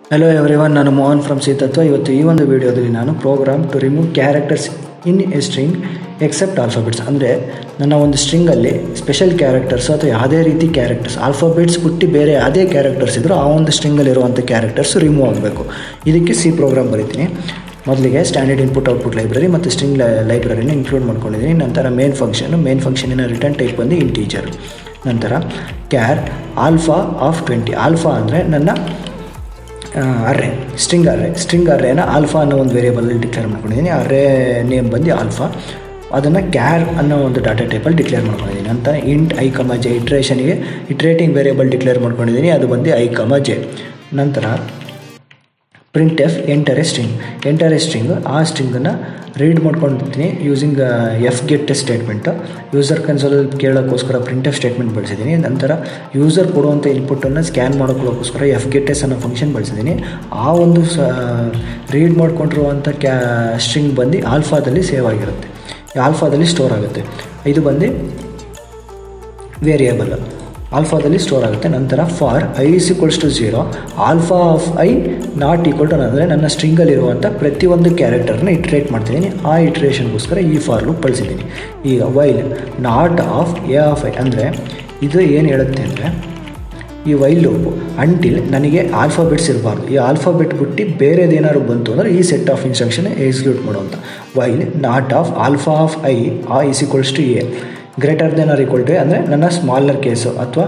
hello everyone ನಾನು Mohan from ಸೀತತ್ವ ಇವತ್ತು ಈ ಒಂದು ವಿಡಿಯೋದಲ್ಲಿ ನಾನು program to remove characters in a string except alphabets ಅಂದರೆ ನನ್ನ ಒಂದು ಸ್ಟ್ರಿಂಗಲ್ಲಿ ಸ್ಪೆಷಲ್ ಕ್ಯಾರೆಕ್ಟರ್ಸ್ ಅಥವಾ ಯಾವುದೇ ರೀತಿ ಕ್ಯಾರೆಕ್ಟರ್ಸ್ ಆಲ್ಫಾಬೆಟ್ಸ್ ಬಿಟ್ಟು ಬೇರೆ ಯಾವುದೇ ಕ್ಯಾರೆಕ್ಟರ್ಸ್ ಇದ್ದರೂ ಆ ಒಂದು ಸ್ಟ್ರಿಂಗಲ್ಲಿರುವಂಥ ಕ್ಯಾರೆಕ್ಟರ್ಸ್ ರಿಮೂವ್ ಆಗಬೇಕು ಇದಕ್ಕೆ ಸಿ ಪ್ರೋಗ್ರಾಮ್ ಬರೀತೀನಿ ಮೊದಲಿಗೆ ಸ್ಟ್ಯಾಂಡರ್ಡ್ ಇನ್ಪುಟ್ ಔಟ್ಪುಟ್ ಲೈಬ್ರರಿ ಮತ್ತು ಸ್ಟ್ರಿಂಗ್ ಲೈಬ್ರರಿನ ಇನ್ಕ್ಲೂಡ್ ಮಾಡ್ಕೊಂಡಿದ್ದೀನಿ ನಂತರ ಮೇನ್ ಫಂಕ್ಷನ್ ಮೇನ್ ಫಂಕ್ಷನಿನ ರಿಟರ್ನ್ ಟೈಪ್ ಬಂದು ಇಂಟೀಜರ್ ನಂತರ char alpha of twenty alpha ಅಂದರೆ ನನ್ನ ಅರ್ರೆ ಸ್ಟ್ರಿಂಗ್ ಅರ್ರೆ ಸ್ಟ್ರಿಂಗ್ ಅರ್ರೇನ ಆಲ್ಫಾ ಅನ್ನೋ ಒಂದು ವೇರಿಯಬಲಲ್ಲಿ ಡಿಕ್ಲೇರ್ ಮಾಡ್ಕೊಂಡಿದ್ದೀನಿ ಅರ್ರೆ ನೇಮ್ ಬಂದು ಆಲ್ಫಾ ಅದನ್ನು ಕ್ಯಾರ್ ಅನ್ನೋ ಒಂದು ಡಾಟಾ ಟೈಪಲ್ಲಿ ಡಿಕ್ಲೇರ್ ಮಾಡ್ಕೊಂಡಿದ್ದೀನಿ ನಂತರ ಇಂಟ್ ಐ ಕಮ ಜೆ ಇಟ್ರೇಷನ್ಗೆ ಇಟ್ರೇಟಿಂಗ್ ವೇರಿಯಬಲ್ ಡಿಕ್ಲೇರ್ ಮಾಡ್ಕೊಂಡಿದ್ದೀನಿ ಅದು ಬಂದು ಐ ಕಮ ಜೆ ನಂತರ print F enter a string enter a string ಆ ಸ್ಟ್ರಿಂಗನ್ನು ರೀಡ್ ಮಾಡ್ಕೊಂಡಿರ್ತೀನಿ using f get statement user ಕನ್ಸೋಲಲ್ಲಿ ಕೇಳೋಕ್ಕೋಸ್ಕರ ಪ್ರಿಂಟ್ ಎಫ್ ಸ್ಟೇಟ್ಮೆಂಟ್ ಬಳಸಿದ್ದೀನಿ ನಂತರ ಯೂಸರ್ ಕೊಡುವಂಥ ಇನ್ಪುಟನ್ನು ಸ್ಕ್ಯಾನ್ ಮಾಡೋಕ್ಕೋಸ್ಕರ ಎಫ್ ಗೆಟ್ ಎಸ್ ಅನ್ನೋ ಫಂಕ್ಷನ್ ಬಳಸಿದ್ದೀನಿ ಆ ಒಂದು ಸ ರೀಡ್ ಮಾಡ್ಕೊಂಡಿರುವಂಥ ಕ್ಯಾ ಸ್ಟ್ರಿಂಗ್ ಬಂದು ಆಲ್ಫಾದಲ್ಲಿ ಸೇವ್ ಆಗಿರುತ್ತೆ ಆಲ್ಫಾದಲ್ಲಿ ಸ್ಟೋರ್ ಆಗುತ್ತೆ ಇದು ಬಂದು ವೇರಿಯೇಬಲ್ ಆಲ್ಫಾದಲ್ಲಿ ಸ್ಟೋರ್ ಆಗುತ್ತೆ ನಂತರ for I is equals to zero alpha of I not equal to ಅಂದರೆ ನನ್ನ ಸ್ಟ್ರಿಂಗಲ್ಲಿರುವಂಥ ಪ್ರತಿಯೊಂದು ಕ್ಯಾರೆಕ್ಟರ್ನ ಇಟ್ರೇಟ್ ಮಾಡ್ತಿದ್ದೀನಿ ಆ ಇಟ್ರೇಷನ್ಗೋಸ್ಕರ ಈ ಫಾರ್ ಲೂಪ್ ಬಳಸಿದ್ದೀನಿ ಈಗ while not of a of I ಅಂದರೆ ಇದು ಏನು ಹೇಳುತ್ತೆ ಅಂದರೆ ಈ ವೈಲ್ ಲೂಪ್ ಅಂಟಿಲ್ ನನಗೆ ಆಲ್ಫಾಬೆಟ್ಸ್ ಇರಬಾರ್ದು ಈ ಆಲ್ಫಾಬೆಟ್ ಬಿಟ್ಟು ಬೇರೆದೇನಾದ್ರು ಬಂತು ಅಂದರೆ ಈ ಸೆಟ್ ಆಫ್ ಇನ್ಸ್ಟ್ರಕ್ಷನ್ ಎಕ್ಸಿಕ್ಯೂಟ್ ಮಾಡುವಂಥ while not of alpha of I ಆ is equals to a greater than or equal to ಅಂದರೆ ನನ್ನ ಸ್ಮಾಲರ್ ಕೇಸು ಅಥವಾ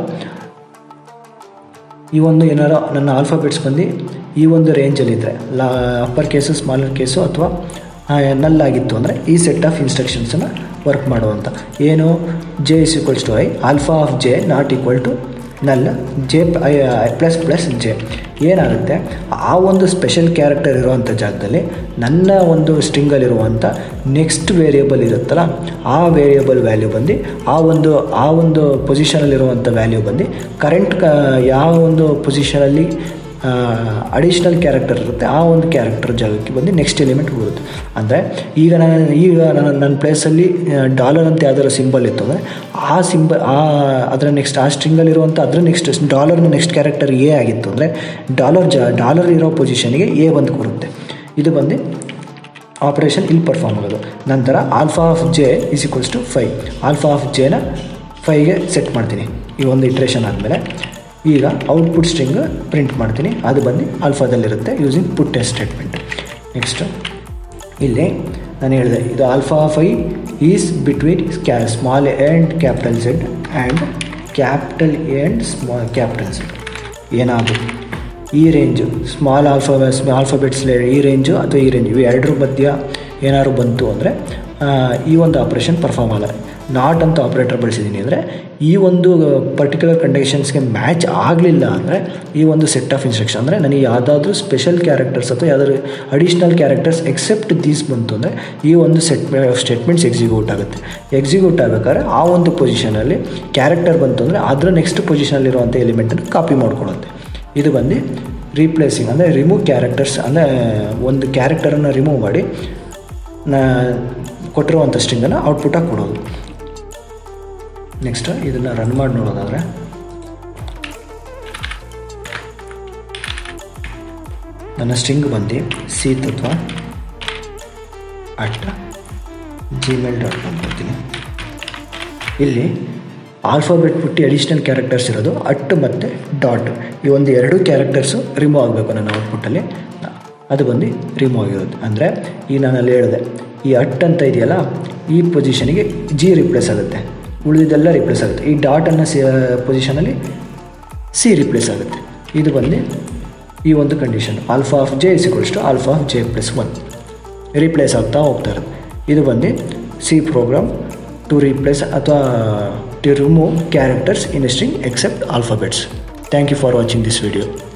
ಈ ಒಂದು ಏನಾರು ನನ್ನ ಆಲ್ಫಾಬೆಟ್ಸ್ ಬಂದು ಈ ಒಂದು ರೇಂಜಲ್ಲಿದ್ದರೆ ಲಾ ಅಪ್ಪರ್ ಕೇಸು ಸ್ಮಾಲರ್ ಕೇಸು ಅಥವಾ ನಲ್ ಆಗಿತ್ತು ಅಂದರೆ ಈ ಸೆಟ್ ಆಫ್ ಇನ್ಸ್ಟ್ರಕ್ಷನ್ಸನ್ನು ವರ್ಕ್ ಮಾಡುವಂಥ ಏನು J is equals to I alpha of J not equal to null J I plus plus J ಏನಾಗುತ್ತೆ ಆ ಒಂದು ಸ್ಪೆಷಲ್ ಕ್ಯಾರೆಕ್ಟರ್ ಇರುವಂಥ ಜಾಗದಲ್ಲಿ ನನ್ನ ಒಂದು ಸ್ಟ್ರಿಂಗಲ್ಲಿರುವಂಥ ನೆಕ್ಸ್ಟ್ ವೇರಿಯಬಲ್ ಇರುತ್ತಲ್ಲ ಆ ವೇರಿಯಬಲ್ ವ್ಯಾಲ್ಯೂ ಬಂದು ಆ ಒಂದು ಆ ಒಂದು ಪೊಸಿಷನಲ್ಲಿರುವಂಥ ವ್ಯಾಲ್ಯೂ ಬಂದು ಕರೆಂಟ್ ಕ ಯಾವ ಒಂದು ಪೊಸಿಷನಲ್ಲಿ ಅಡಿಷ್ನಲ್ ಕ್ಯಾರೆಕ್ಟರ್ ಇರುತ್ತೆ ಆ ಒಂದು ಕ್ಯಾರೆಕ್ಟರ್ ಜಾಗಕ್ಕೆ ಬಂದು ನೆಕ್ಸ್ಟ್ ಎಲಿಮೆಂಟ್ ಹೋಗುತ್ತೆ ಅಂದರೆ ಈಗ ನಾನು ಈಗ ನನ್ನ ನನ್ನ ಪ್ಲೇಸಲ್ಲಿ ಡಾಲರ್ ಅಂತ ಯಾವ್ದಾದ್ರು ಸಿಂಬಲ್ ಇತ್ತು ಅಂದರೆ ಆ ಸಿಂಬಲ್ ಆ ಅದರ ನೆಕ್ಸ್ಟ್ ಆ ಸ್ಟ್ರಿಂಗಲ್ಲಿರುವಂಥ ಅದರ ನೆಕ್ಸ್ಟ್ ಡಾಲರ್ನ ನೆಕ್ಸ್ಟ್ ಕ್ಯಾರೆಕ್ಟರ್ ಎ ಆಗಿತ್ತು ಅಂದರೆ ಡಾಲರ್ ಜ ಡಾಲರ್ ಇರೋ ಪೊಸಿಷನ್ಗೆ ಎ ಬಂದು ಕೊಡುತ್ತೆ ಇದು ಬಂದು ಆಪ್ರೇಷನ್ ಇಲ್ಲಿ ಪರ್ಫಾರ್ಮ್ ಆಗೋದು ನಂತರ alpha of J is equals to phi alpha of ಜೆನ ಫೈಗೆ ಸೆಟ್ ಮಾಡ್ತೀನಿ ಈ ಒಂದು ಇಟ್ರೇಷನ್ ಆದಮೇಲೆ ಈಗ ಔಟ್ಪುಟ್ ಸ್ಟ್ರಿಂಗ್ ಪ್ರಿಂಟ್ ಮಾಡ್ತೀನಿ ಅದು ಬಂದು ಆಲ್ಫಾದಲ್ಲಿರುತ್ತೆ using put a statement next ಇಲ್ಲಿ ನಾನು ಹೇಳಿದೆ ಇದು ಆಲ್ಫಾ ಫೈ ಈಸ್ ಬಿಟ್ವೀನ್ ಕ್ಯಾ small and capital Z and capital A and small capital Z ಏನಾದರೂ ಈ ರೇಂಜು ಸ್ಮಾಲ್ ಆಲ್ಫಾ ಆಲ್ಫಾಬೆಟ್ಸ್ ಈ ರೇಂಜು ಅಥವಾ ಈ ರೇಂಜ್ ಇವು ಎರಡರ ಮಧ್ಯ ಏನಾದ್ರು ಬಂತು ಅಂದರೆ ಈ ಒಂದು ಆಪ್ರೇಷನ್ ಪರ್ಫಾರ್ಮ್ ಆಗಲ್ಲ ನಾಟ್ ಅಂತ ಆಪ್ರೇಟರ್ ಬಳಸಿದ್ದೀನಿ ಅಂದರೆ ಈ ಒಂದು ಪರ್ಟಿಕ್ಯುಲರ್ ಕಂಡೀಷನ್ಸ್ಗೆ ಮ್ಯಾಚ್ ಆಗಲಿಲ್ಲ ಅಂದರೆ ಈ ಒಂದು ಸೆಟ್ ಆಫ್ ಇನ್ಸ್ಟ್ರಕ್ಷನ್ ಅಂದರೆ ನನಗೆ ಯಾವುದಾದ್ರೂ ಸ್ಪೆಷಲ್ ಕ್ಯಾರೆಕ್ಟರ್ಸ್ ಅಥವಾ ಯಾವುದಾದ್ರು ಅಡಿಷ್ನಲ್ ಕ್ಯಾರೆಕ್ಟರ್ಸ್ ಎಕ್ಸೆಪ್ಟ್ ದೀಸ್ ಬಂತು ಅಂದರೆ ಈ ಒಂದು ಸೆಟ್ ಸ್ಟೇಟ್ಮೆಂಟ್ಸ್ ಎಕ್ಸಿಕ್ಯೂಟ್ ಆಗುತ್ತೆ ಎಕ್ಸಿಕ್ಯೂಟ್ ಆಗಬೇಕಾದ್ರೆ ಆ ಒಂದು ಪೊಸಿಷನಲ್ಲಿ ಕ್ಯಾರೆಕ್ಟರ್ ಬಂತು ಅಂದರೆ ಅದರ ನೆಕ್ಸ್ಟ್ ಪೊಸಿಷನಲ್ಲಿರುವಂಥ ಎಲಿಮೆಂಟನ್ನು ಕಾಪಿ ಮಾಡ್ಕೊಳ್ಳುತ್ತೆ ಇದು ಬಂದು ರೀಪ್ಲೇಸಿಂಗ್ ಅಂದರೆ ರಿಮೂವ್ ಕ್ಯಾರೆಕ್ಟರ್ಸ್ ಅಂದರೆ ಒಂದು ಕ್ಯಾರೆಕ್ಟರನ್ನು ರಿಮೂವ್ ಮಾಡಿ ನಾ ಕೊಟ್ಟಿರುವಂಥ ಸ್ಟ್ರಿಂಗನ್ನು ಔಟ್ಪುಟಾಗಿ ಕೊಡೋದು ನೆಕ್ಸ್ಟ್ ಇದನ್ನು ರನ್ ಮಾಡಿ ನೋಡೋದಾದರೆ ನನ್ನ ಸ್ಟ್ರಿಂಗ್ ಬಂದು ಸಿ ತತ್ವ ಅಟ್ ಜಿಮೇಲ್ ಡಾಟ್ ಕಾಮ್ ಕೊಡ್ತೀನಿ ಇಲ್ಲಿ ಆಲ್ಫಾಬೆಟ್ ಬಿಟ್ಟು ಅಡಿಷ್ನಲ್ ಕ್ಯಾರೆಕ್ಟರ್ಸ್ ಇರೋದು ಅಟ್ ಮತ್ತು ಡಾಟ್ ಈ ಒಂದು ಎರಡು ಕ್ಯಾರೆಕ್ಟರ್ಸು ರಿಮೂವ್ ಆಗಬೇಕು ನನ್ನ ಔಟ್ಪುಟ್ಟಲ್ಲಿ ಅದು ಬಂದು ರಿಮೂವ್ ಆಗಿರೋದು ಅಂದರೆ ಈ ನಾನು ಅಲ್ಲಿ ಹೇಳಿದೆ ಈ ಅಟ್ ಅಂತ ಇದೆಯಲ್ಲ ಈ ಪೊಸಿಷನಿಗೆ ಜಿ ರಿಪ್ಲೇಸ್ ಆಗುತ್ತೆ ಉಳಿದಿದ್ದೆಲ್ಲ ರಿಪ್ಲೇಸ್ ಆಗುತ್ತೆ ಈ ಡಾಟನ್ನು ಸಿ ಪೊಸಿಷನಲ್ಲಿ ಸಿ ರಿಪ್ಲೇಸ್ ಆಗುತ್ತೆ ಇದು ಬಂದು ಈ ಒಂದು condition alpha of J is equals to alpha of J plus one replace ಆಗ್ತಾ ಹೋಗ್ತಾ ಇರೋದು ಇದು ಬಂದು ಸಿ ಪ್ರೋಗ್ರಾಮ್ ಟು ರೀಪ್ಲೇಸ್ ಅಥವಾ to remove characters in string except alphabets thank you for watching this video